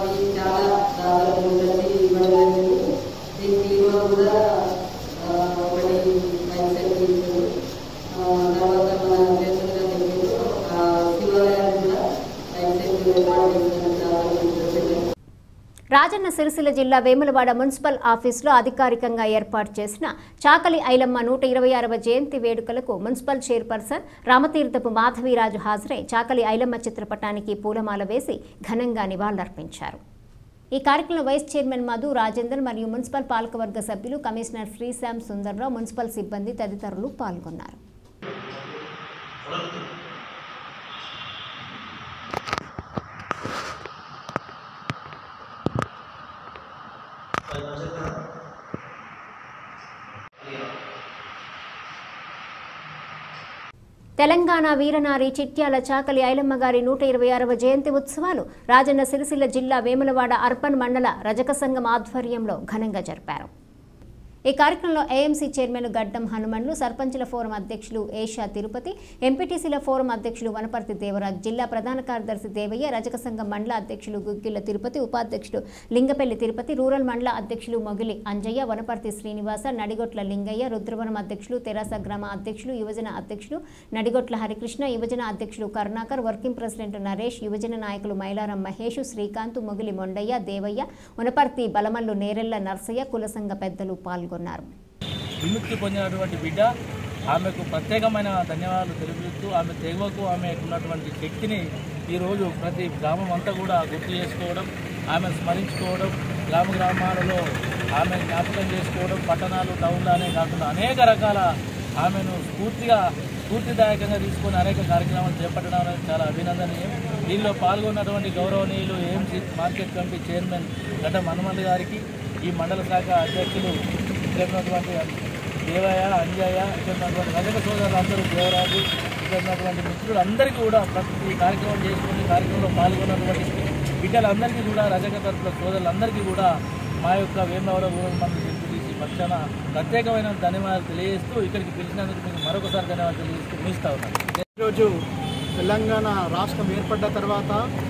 Speaker 1: రాజన్న సిరిసిల్ల జిల్లా వేములవాడ మున్సిపల్ ఆఫీసులో అధికారికంగా ఏర్పాటు చేసిన చాకలి ఐలమ్మ నూట ఇరవై ఆరవ జయంతి వేడుకలకు మున్సిపల్ చైర్పర్సన్ రామతీర్థపు మాధవీరాజు హాజరై చాకలి ఐలమ్మ చిత్రపటానికి పూలమాల వేసి ఘనంగా నివాళులర్పించారు ఈ కార్యక్రమంలో వైస్ చైర్మన్ మధు రాజేందర్ మరియు మున్సిపల్ పాలకవర్గ సభ్యులు కమిషనర్ శ్రీశామ్ సుందర్రావు మున్సిపల్ సిబ్బంది తదితరులు పాల్గొన్నారు తెలంగాణ వీరనారి చిట్యాల చాకలి ఐలమ్మ గారి నూట ఇరవై ఆరవ జయంతి ఉత్సవాలు రాజన్న సిరిసిల్ల జిల్లా వేములవాడ అర్పన్ మండల రజక సంఘం ఆధ్వర్యంలో ఘనంగా జరిపారు ఈ కార్యక్రమంలో ఏఎంసీ చైర్మన్ గడ్డం హనుమన్లు సర్పంచుల ఫోరం అధ్యక్షులు ఏషా తిరుపతి ఎంపీటీసీల ఫోరం అధ్యక్షులు వనపర్తి దేవరాజ్ జిల్లా ప్రధాన కార్యదర్శి దేవయ్య రజక సంఘం మండల అధ్యక్షులు గుగ్గిళ్ల తిరుపతి ఉపాధ్యక్షుడు లింగపల్లి తిరుపతి రూరల్ మండల అధ్యక్షులు మొగిలి అంజయ్య వనపర్తి శ్రీనివాస నడిగొట్ల లింగయ్య రుద్రవనం అధ్యక్షులు తెరాస గ్రామ అధ్యక్షులు యువజన అధ్యక్షులు నడిగొట్ల హరికృష్ణ యువజన అధ్యక్షులు కరుణాకర్ వర్కింగ్ ప్రెసిడెంట్ నరేష్ యువజన నాయకులు మైలారం మహేష్ శ్రీకాంత్ మొగిలి మొండయ్య దేవయ్య వనపర్తి బలమల్లు నేరెళ్ల నర్సయ్య కుల సంఘ పెద్దలు పాల్గొన్నారు
Speaker 18: విముక్తి పొందినటువంటి బిడ్డ ఆమెకు ప్రత్యేకమైన ధన్యవాదాలు తెలుపుతూ ఆమె తెగవకు ఆమెకు ఉన్నటువంటి శక్తిని ఈరోజు ప్రతి గ్రామం అంతా కూడా గుర్తు చేసుకోవడం ఆమె స్మరించుకోవడం గ్రామ గ్రామాలలో ఆమె జ్ఞాపకం చేసుకోవడం పట్టణాలు టౌన్లనే కాకుండా అనేక రకాల ఆమెను స్ఫూర్తిగా స్ఫూర్తిదాయకంగా తీసుకొని అనేక కార్యక్రమాలు చేపట్టడం అనేది చాలా అభినందనీయం దీనిలో పాల్గొన్నటువంటి గౌరవనీయులు ఏఎంసీ మార్కెట్ కమిటీ చైర్మన్ గడ్డ హనుమంత్ గారికి ఈ మండల శాఖ అధ్యక్షులు ఇక్కడ ఉన్నటువంటి దేవయ్య అంజయ్య ఇక్కడ ఉన్నటువంటి రజక సోదరులు అందరూ దేవరాజు ఇక్కడ ఉన్నటువంటి మిత్రులు అందరికీ కూడా ప్రతి కార్యక్రమం చేసుకుని కార్యక్రమంలో పాల్గొన్నటువంటి బిడ్డలందరికీ కూడా రజక తరపుల సోదరులందరికీ కూడా మా యొక్క వేమవర ఊరల్ మండలి ఎంపీటీసీ పక్షాన ప్రత్యేకమైన ధన్యవాదాలు తెలియజేస్తూ ఇక్కడికి పిలిచినందుకు మీకు మరొకసారి ధన్యవాదాలు తెలియజేస్తూ ముగిస్తా ఉన్నాను
Speaker 19: ఈరోజు తెలంగాణ రాష్ట్రం ఏర్పడ్డ తర్వాత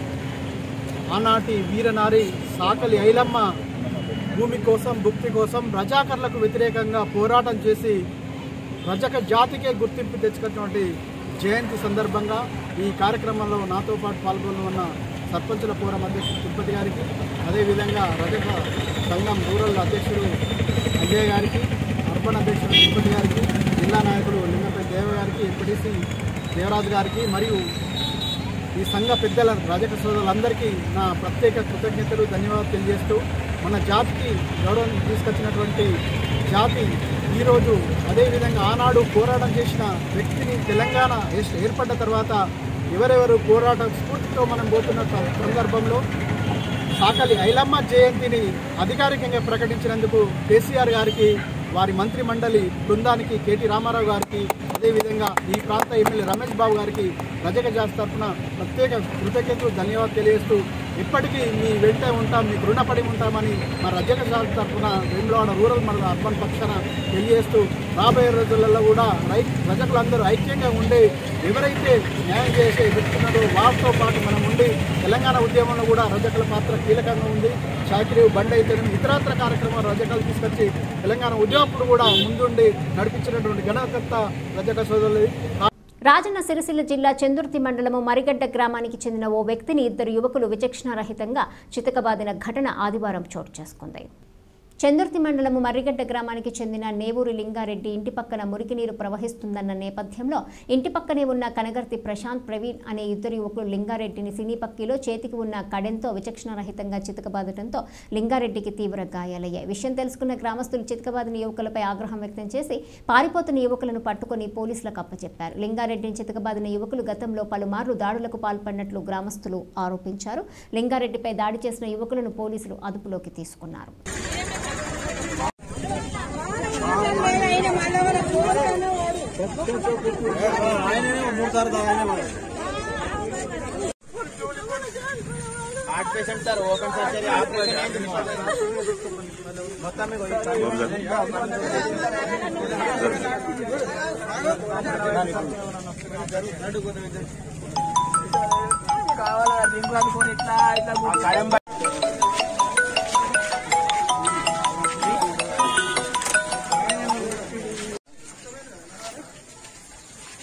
Speaker 19: ఆనాటి వీరనారి సాకలి ఐలమ్మ భూమి కోసం భుక్తి కోసం రజాకర్లకు వ్యతిరేకంగా పోరాటం చేసి రజక జాతికే గుర్తింపు తెచ్చుకున్నటువంటి జయంతి సందర్భంగా ఈ కార్యక్రమంలో నాతో పాటు పాల్గొని ఉన్న సర్పంచుల ఫోరం అధ్యక్షుడు తిరుపతి గారికి అదేవిధంగా రజక సంఘం రూరల్ అధ్యక్షుడు అజయ్ గారికి అర్బన్ అధ్యక్షుడు తిరుపతి గారికి జిల్లా నాయకుడు లింగపై దేవ గారికి ఎంపీటీసీ దేవరాజు గారికి మరియు ఈ సంఘ పెద్దల రజక సోదరులందరికీ నా ప్రత్యేక కృతజ్ఞతలు ధన్యవాదాలు తెలియజేస్తూ మన జాతికి గౌరవం తీసుకొచ్చినటువంటి జాతి ఈరోజు అదేవిధంగా ఆనాడు పోరాటం చేసిన వ్యక్తిని తెలంగాణ ఏర్ప- ఏర్పడ్డ తర్వాత ఎవరెవరు పోరాట స్ఫూర్తితో మనం పోతున్న సం- సందర్భంలో సాకలి ఐలమ్మ జయంతిని అధికారికంగా ప్రకటించినందుకు కేసీఆర్ గారికి వారి మంత్రి మండలి బృందానికి కేటీ రామారావు గారికి అదేవిధంగా ఈ ప్రాంత ఎమ్మెల్యే రమేష్ బాబు గారికి రజక జాతి తరఫున ప్రత్యేక కృతజ్ఞతలు ధన్యవాదాలు తెలియజేస్తూ ఇప్పటికీ మీ వెంట ఉంటాం మీకు రుణపడి ఉంటామని మా రజక జాతి తరఫున వేములవాడ రూరల్ మండల అర్బన్ పక్షాన తెలియజేస్తూ రాబోయే రోజులలో కూడా రై ప్రజలందరూ ఐక్యంగా ఉండి ఎవరైతే న్యాయం చేసే వ్యక్తున్నారో వారితో పాటు మనం ఉండి తెలంగాణ ఉద్యమంలో కూడా రజకుల పాత్ర కీలకంగా ఉంది చాకిరీ బండి అయితే ఇతరత్ర కార్యక్రమాలు రజకాలు తీసుకొచ్చి తెలంగాణ ఉద్యమప్పుడు కూడా ముందుండి నడిపించినటువంటి గణకర్త రజక సోదరులు
Speaker 1: రాజన్న సిరిసిల్ల జిల్లా చందుర్తి మండలము మరిగడ్డ గ్రామానికి చెందిన ఓ వ్యక్తిని ఇద్దరు యువకులు విచక్షణారహితంగా చితకబాదిన ఘటన ఆదివారం చోటు చేసుకుంది చందుర్తి మండలము మర్రిగడ్డ గ్రామానికి చెందిన నేవూరి లింగారెడ్డి ఇంటి పక్కన మురికినీరు ప్రవహిస్తుందన్న నేపథ్యంలో ఇంటి పక్కనే ఉన్న కనగర్తి ప్రశాంత్ ప్రవీణ్ అనే ఇద్దరు యువకులు లింగారెడ్డిని సినీ పక్కిలో చేతికి ఉన్న కడెంతో విచక్షణరహితంగా చితకబాదటంతో లింగారెడ్డికి తీవ్ర గాయాలయ్యాయి విషయం తెలుసుకున్న గ్రామస్తులు చితకబాదిన యువకులపై ఆగ్రహం వ్యక్తం చేసి పారిపోతున్న యువకులను పట్టుకుని పోలీసులకు అప్పచెప్పారు లింగారెడ్డిని చితకబాదిన యువకులు గతంలో పలుమార్లు దాడులకు పాల్పడినట్లు గ్రామస్తులు ఆరోపించారు లింగారెడ్డిపై దాడి చేసిన యువకులను పోలీసులు అదుపులోకి తీసుకున్నారు
Speaker 20: heart patient sir open surgery operation అయింది మొత్తం మీకు కావాలా రింగు అనుకొని ఇట్లా ఇట్లా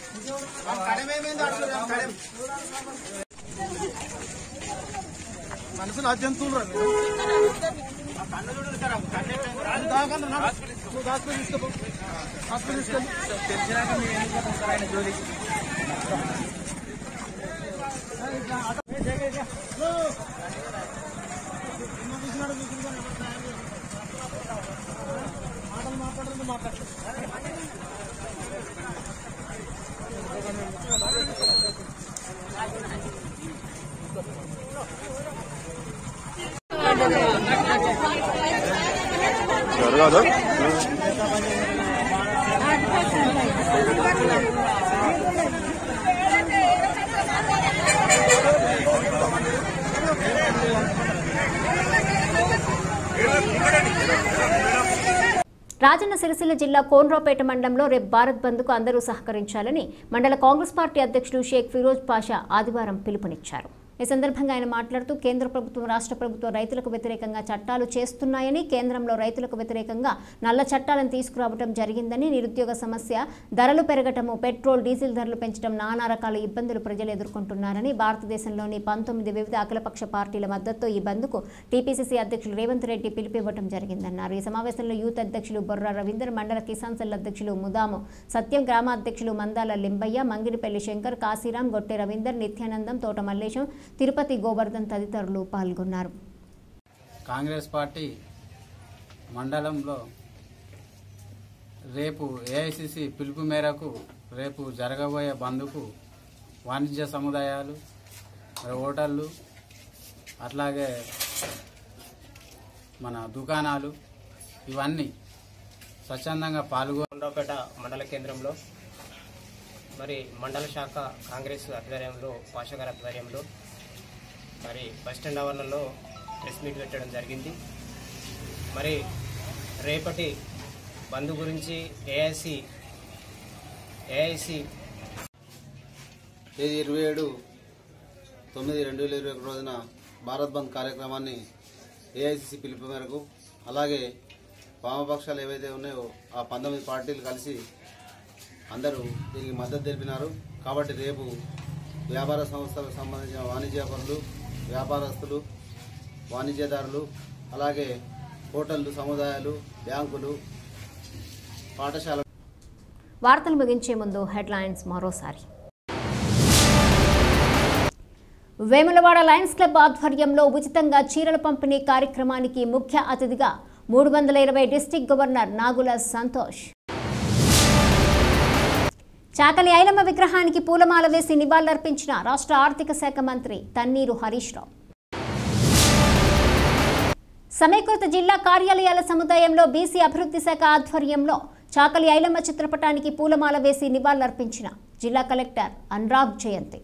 Speaker 20: కడమేమేంది అడుగుదాం కడెం
Speaker 19: మనసు నా జంతువులు రా మీరు. దానికన్నా నా- నువ్వు హాస్పిటల్ తీసుకోపో హాస్పిటల్ తీసుకెళ్ళి
Speaker 7: తెలిసినాక మీరు ఎందుకు పోతారు సార్ ఆయన జోలికి
Speaker 19: మాటలు మాట్లాడదు మాట్లాడు
Speaker 8: జరగదు
Speaker 1: రాజన్న సిరిసిల్ల జిల్లా కోన్రాపేట మండలంలో రేపు భారత్ బంద్కు అందరూ సహకరించాలని మండల కాంగ్రెస్ పార్టీ అధ్యక్షుడు షేక్ ఫిరోజ్ పాషా ఆదివారం పిలుపునిచ్చారు ఈ సందర్భంగా ఆయన మాట్లాడుతూ కేంద్ర ప్రభుత్వం రాష్ట్ర ప్రభుత్వం రైతులకు వ్యతిరేకంగా చట్టాలు చేస్తున్నాయని కేంద్రంలో రైతులకు వ్యతిరేకంగా నల్ల చట్టాలను తీసుకురావడం జరిగిందని నిరుద్యోగ సమస్య ధరలు పెరగటము పెట్రోల్ డీజిల్ ధరలు పెంచడం నానా రకాల ఇబ్బందులు ప్రజలు ఎదుర్కొంటున్నారని భారతదేశంలోని పంతొమ్మిది వివిధ అఖిలపక్ష పార్టీల మద్దతుతో ఈ బంద్కు టీపీసీసీ అధ్యక్షులు రేవంత్ రెడ్డి పిలుపివ్వడం జరిగిందన్నారు ఈ సమావేశంలో యూత్ అధ్యక్షులు బొర్రా రవీందర్ మండల కిసాన్ సెల్ అధ్యక్షులు ముదాము సత్యం గ్రామ అధ్యక్షులు మందాల లింబయ్య మంగిడిపల్లి శంకర్ కాశీరాం గొట్టె రవీందర్ నిత్యానందం తోట మల్లేశం తిరుపతి గోవర్ధన్ తదితరులు పాల్గొన్నారు
Speaker 21: కాంగ్రెస్ పార్టీ మండలంలో రేపు ఏఐసిసి పిలుపు మేరకు రేపు జరగబోయే బంద్కు వాణిజ్య సముదాయాలు మరి హోటళ్ళు అట్లాగే మన దుకాణాలు ఇవన్నీ స్వచ్ఛందంగా పాల్గొ
Speaker 22: కొండపేట మండల కేంద్రంలో మరి మండల శాఖ కాంగ్రెస్ ఆధ్వర్యంలో పాషగారి ఆధ్వర్యంలో మరి బస్టాండ్ ఆవరణలో ప్రెస్ మీట్ పెట్టడం జరిగింది మరి రేపటి బంద్ గురించి ఏఐసి ఏఐసి
Speaker 23: తేదీ ఇరవై ఏడు తొమ్మిది రెండు వేల ఇరవై ఒకటి రోజున భారత్ బంద్ కార్యక్రమాన్ని ఏఐసిసి పిలుపు మేరకు అలాగే వామపక్షాలు ఏవైతే ఉన్నాయో ఆ పంతొమ్మిది పార్టీలు కలిసి అందరూ దీనికి మద్దతు తెలిపినారు కాబట్టి రేపు వ్యాపార సంస్థలకు సంబంధించిన వాణిజ్యపరులు వ్యాపారస్తులు వాణిజ్యదారులు అలాగే హోటళ్లు సముదాయాలు బ్యాంకులు పాఠశాల
Speaker 1: వార్తలు ముగించే ముందు హెడ్లైన్స్ మరోసారి వేములవాడ లయన్స్ క్లబ్ ఆధ్వర్యంలో ఉచితంగా చీరల పంపిణీ కార్యక్రమానికి ముఖ్య అతిథిగా మూడు వందల ఇరవై డిస్టిక్ గవర్నర్ నాగుల సంతోష్ చాకలి ఐలమ్మ విగ్రహానికి పూలమాల వేసి నివాళులర్పించిన రాష్ట్ర ఆర్థిక శాఖ మంత్రి తన్నీరు హరీష్ రావు సమీకృత జిల్లా కార్యాలయాల సముదాయంలో బీసీ అభివృద్ధి శాఖ ఆధ్వర్యంలో చాకలి ఐలమ్మ చిత్రపటానికి పూలమాల వేసి నివాళులర్పించిన జిల్లా కలెక్టర్ అనురాగ్ జయంతి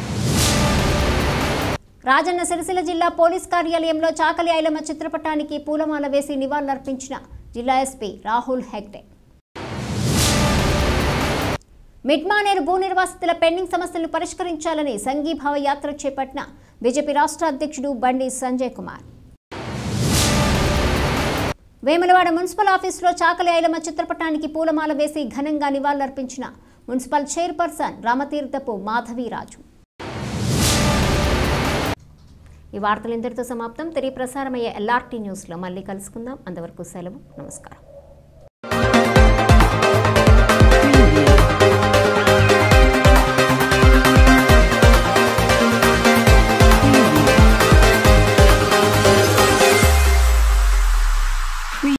Speaker 1: రాజన్న సిరిసిల్ల జిల్లా పోలీస్ కార్యాలయంలో చాకలి ఐలమ్మ చిత్రపటానికి పూలమాల వేసి నివాళులర్పించిన జిల్లా ఎస్పీ రాహుల్ హెగ్డే మిడ్మానేరు భూ నిర్వాసితుల పెండింగ్ సమస్యలను పరిష్కరించాలని సంఘీభావ యాత్ర చేపట్టిన బీజేపీ రాష్ట్ర అధ్యక్షుడు బండి సంజయ్ కుమార్ వేములవాడ మున్సిపల్ ఆఫీసులో చాకలి ఐలమ్మ చిత్రపటానికి పూలమాల వేసి ఘనంగా నివాళులర్పించిన మున్సిపల్ చైర్పర్సన్ రామతీర్థపు మాధవీరాజు ఈ వార్తలు ఇంతటితో సమాప్తం తిరిగి ప్రసారమయ్యే ఎల్ఆర్టీ న్యూస్లో మళ్ళీ కలుసుకుందాం అంతవరకు సెలవు నమస్కారం